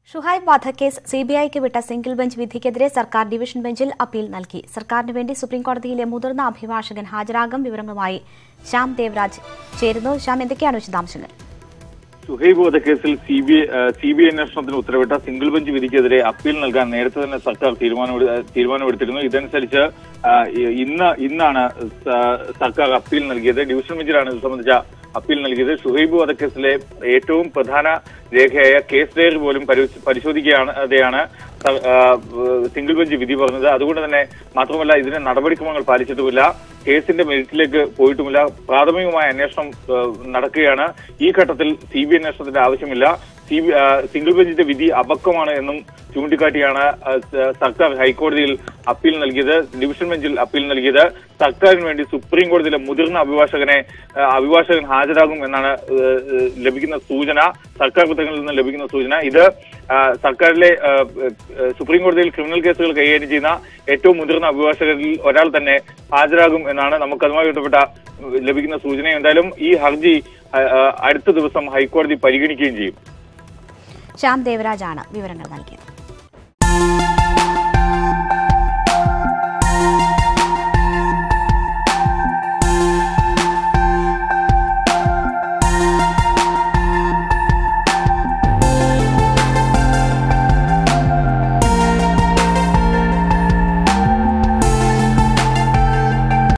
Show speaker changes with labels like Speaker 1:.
Speaker 1: ഷുഹൈബ് വധക്കേസ് സിബിഐക്ക് വിട്ട single bench വിധിക്കെതിരെ സർക്കാർ ഡിവിഷൻ ബെഞ്ചിൽ അപ്പീൽ നൽകി സർക്കാരിന് വേണ്ടി സുപ്രീംകോടതിയിലെ മുതിർന്ന അഭിഭാഷകൻ ഹാജരാകും വിവരങ്ങളുമായി ശ്യാം ദേവരാജ് ചേരുന്നു ശ്യാം എന്തൊക്കെയാണ് വിശദാംശങ്ങൾ
Speaker 2: സുഹൈബ് വധക്കേസിൽ C B C B I അന്വേഷണത്തിന് ഉത്തരവിട്ട സിംഗിൾ ബെഞ്ച് വിധിക്കെതിരെ അപ്പീൽ നൽകാൻ നേരത്തെ തന്നെ സർക്കാർ തീരുമാനമെടു- തീരുമാനമെടുത്തിരുന്നു ഇതനുസരിച്ച് ആ, ഇ- ഇന്ന് ഇന്നാണ് സ- സർക്കാർ അപ്പീൽ നൽകിയത് ഡിവിഷൻ ബെഞ്ചിലാണ് ഇത് സംബന്ധിച്ച അപ്പീൽ നൽകിയത് ഷുഹൈബ് വധക്കേസിലെ ഏറ്റവും പ്രധാന രേഖയായ കേസ് ഡയറി പോലും പരി- പരിശോധിക്കുകയാണ് അതെയാണ് സ- ആ, സിംഗിൾ ബെഞ്ച് വിധി പറഞ്ഞത് അതുകൊണ്ട് തന്നെ മാത്രമല്ല ഇതിന് നടപടിക്രമങ്ങൾ പാലിച്ചിട്ടുമില്ല കേസിന്റെ മെറിറ്റിലേക്ക് പോയിട്ടുമില്ല പ്രാഥമികമായ അന്വേഷണം ആ, നടക്കുകയാണ് ഈ ഘട്ടത്തിൽ സി ബി അന്വേഷണത്തിന്റെ ആവശ്യമില്ല സി ബി സിംഗിൾ ബെഞ്ചിന്റെ വിധി അപക്വമാണ് എന്നും ചൂണ്ടിക്കാട്ടിയാണ് ആ, സ- സർക്കാർ ഹൈക്കോടതിയിൽ അപ്പീൽ നൽകിയത് ഡിവിഷൻ ബെഞ്ചിൽ അപ്പീൽ നൽകിയത് സർക്കാരിന് വേണ്ടി സുപ്രീം കോടതിയിലെ മുതിർന്ന അഭിഭാഷകനെ ആ, അഭിഭാഷകൻ ഹാജരാകും എന്നാണ് ആ, ആ, ലഭിക്കുന്ന സൂചന സർക്കാർ വൃത്തങ്ങളിൽ നിന്ന് ലഭിക്കുന്ന സൂചന ഇത് ആ, സർക്കാരിലെ ആ, ആ, സുപ്രീം കോടതിയിൽ ക്രിമിനൽ കേസുകൾ കൈകാര്യം ചെയ്യുന്ന ഏറ്റവും മുതിർന്ന അഭിഭാഷകരിൽ ഒരാൾ തന്നെ ഹാജരാകും എന്നാണ് നമുക്ക് അതുമായി ബന്ധപ്പെട്ട ലഭിക്കുന്ന സൂചന എന്തായാലും ഈ ഹർജി ആ, ആ, അടുത്ത ദിവസം ഹൈക്കോടതി പരിഗണിക്കുകയും ചെയ്യും
Speaker 1: ശ്യാം ദേവരാജാണ് വിവരങ്ങൾ നൽകിയത്